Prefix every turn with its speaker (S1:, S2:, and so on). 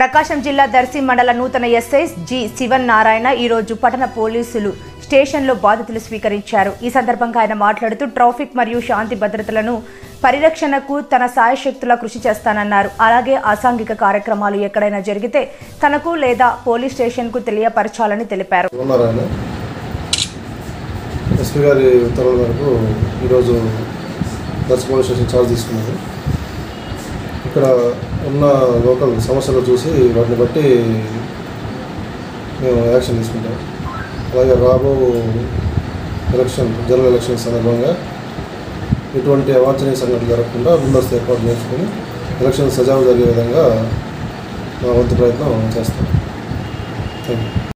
S1: ప్రకాశం జిల్లా దర్శి మండల నూతన ఎస్ఐ జి శివన్ నారాయణ ఈరోజు పట్టణ పోలీసులు స్టేషన్లో బాధితులు స్వీకరించారు ఈ సందర్భంగా ఆయన మాట్లాడుతూ ట్రాఫిక్ మరియు శాంతి భద్రతలను పరిరక్షణకు తన సాయశక్తులా కృషి చేస్తానన్నారు అలాగే అసాంఘిక కార్యక్రమాలు ఎక్కడైనా జరిగితే తనకు లేదా పోలీస్ స్టేషన్కు తెలియపరచాలని తెలిపారు
S2: ఉన్నారు ఆయన ఎస్పీ గారి ఉత్తర్వుల మేరకు ఈరోజు దర్శ పోలీస్ స్టేషన్ చార్జ్ తీసుకున్నారు ఇక్కడ ఉన్న లోకల్ సమస్యలు చూసి వాటిని బట్టి మేము యాక్షన్ తీసుకుంటాం అలాగే రాబో ఎలక్షన్ జనరల్ ఎలక్షన్ సందర్భంగా ఎటువంటి అవాంఛనీయ సంఘటనలు జరగకుండా ముందస్తు ఏర్పాటు చేసుకుని ఎలక్షన్ సజావు జరిగే విధంగా మా వంతు ప్రయత్నం చేస్తాం థ్యాంక్ యూ